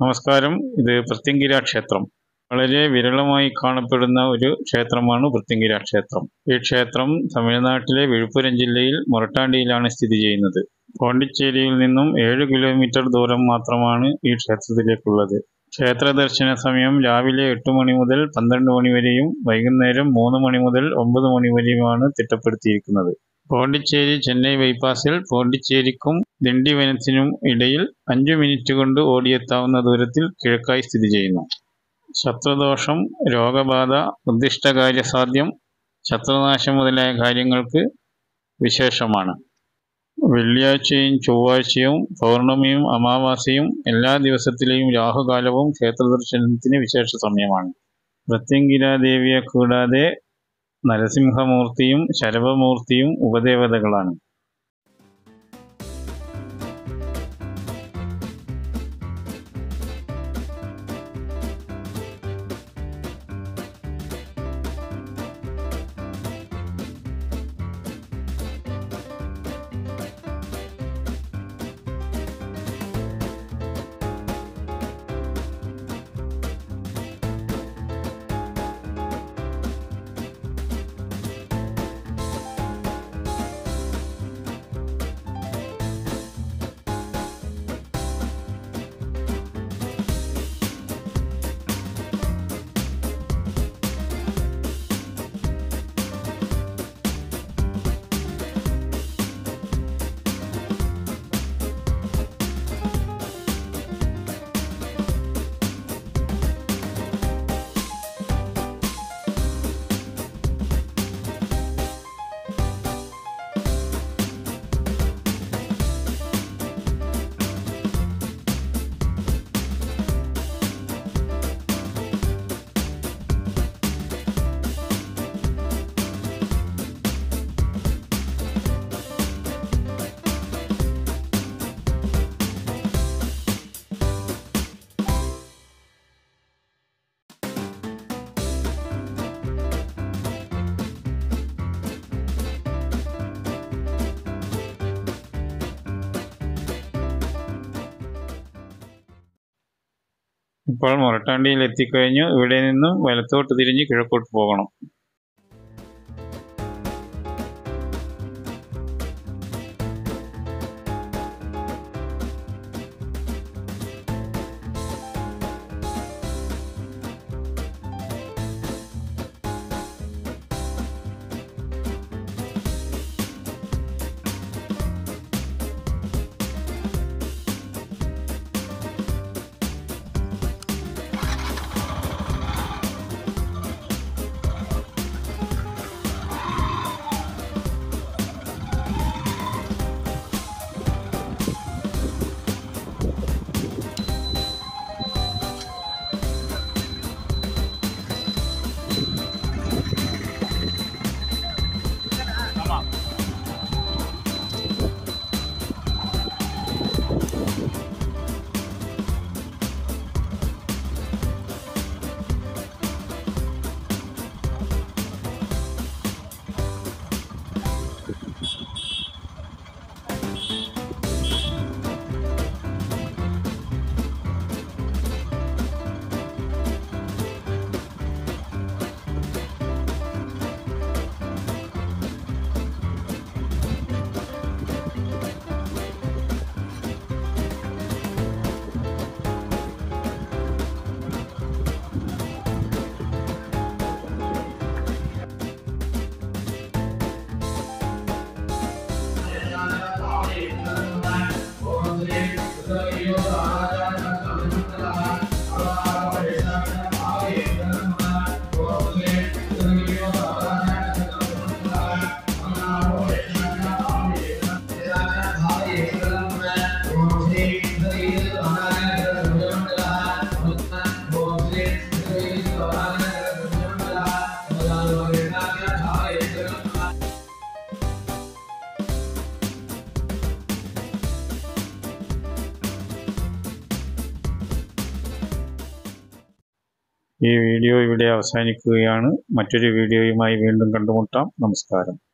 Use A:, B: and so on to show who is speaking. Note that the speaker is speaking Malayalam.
A: നമസ്കാരം ഇത് പ്രത്യങ്കിര ക്ഷേത്രം വളരെ വിരളമായി കാണപ്പെടുന്ന ഒരു ക്ഷേത്രമാണ് പ്രത്യങ്കിര ക്ഷേത്രം ഈ ക്ഷേത്രം തമിഴ്നാട്ടിലെ വിഴുപ്പുരം ജില്ലയിൽ മൊറട്ടാണ്ടിയിലാണ് സ്ഥിതി ചെയ്യുന്നത് പോണ്ടിച്ചേരിയിൽ നിന്നും ഏഴ് കിലോമീറ്റർ ദൂരം മാത്രമാണ് ഈ ക്ഷേത്രത്തിലേക്കുള്ളത് ക്ഷേത്ര ദർശന സമയം രാവിലെ എട്ട് മണി മുതൽ പന്ത്രണ്ട് മണി വരെയും വൈകുന്നേരം മൂന്ന് മണി മുതൽ ഒമ്പത് മണി വരെയുമാണ് തിട്ടപ്പെടുത്തിയിരിക്കുന്നത് പോണ്ടിച്ചേരി ചെന്നൈ ബൈപ്പാസിൽ പോണ്ടിച്ചേരിക്കും ദിണ്ടിവനത്തിനും ഇടയിൽ അഞ്ചു മിനിറ്റ് കൊണ്ട് ഓടിയെത്താവുന്ന ദൂരത്തിൽ കിഴക്കായി സ്ഥിതി ചെയ്യുന്നു ശത്രുദോഷം രോഗബാധ ഉദ്ദിഷ്ടകാര്യസാധ്യം ശത്രുനാശം മുതലായ കാര്യങ്ങൾക്ക് വിശേഷമാണ് വെള്ളിയാഴ്ചയും ചൊവ്വാഴ്ചയും പൗർണമിയും അമാവാസിയും എല്ലാ ദിവസത്തിലെയും രാഹുകാലവും ക്ഷേത്രദർശനത്തിന് വിശേഷ സമയമാണ് പ്രത്യങ്കിരാദേവിയെ കൂടാതെ നരസിംഹമൂർത്തിയും ശരവമൂർത്തിയും ഉപദേവതകളാണ് ഇപ്പോൾ മൊറട്ടാണ്ടിയിൽ എത്തിക്കഴിഞ്ഞു ഇവിടെ നിന്നും വലത്തോട്ട് തിരിഞ്ഞ് കിഴക്കോട്ട് പോകണം ഈ വീഡിയോ ഇവിടെ അവസാനിക്കുകയാണ് മറ്റൊരു വീഡിയോയുമായി വീണ്ടും കണ്ടുമുട്ടാം നമസ്കാരം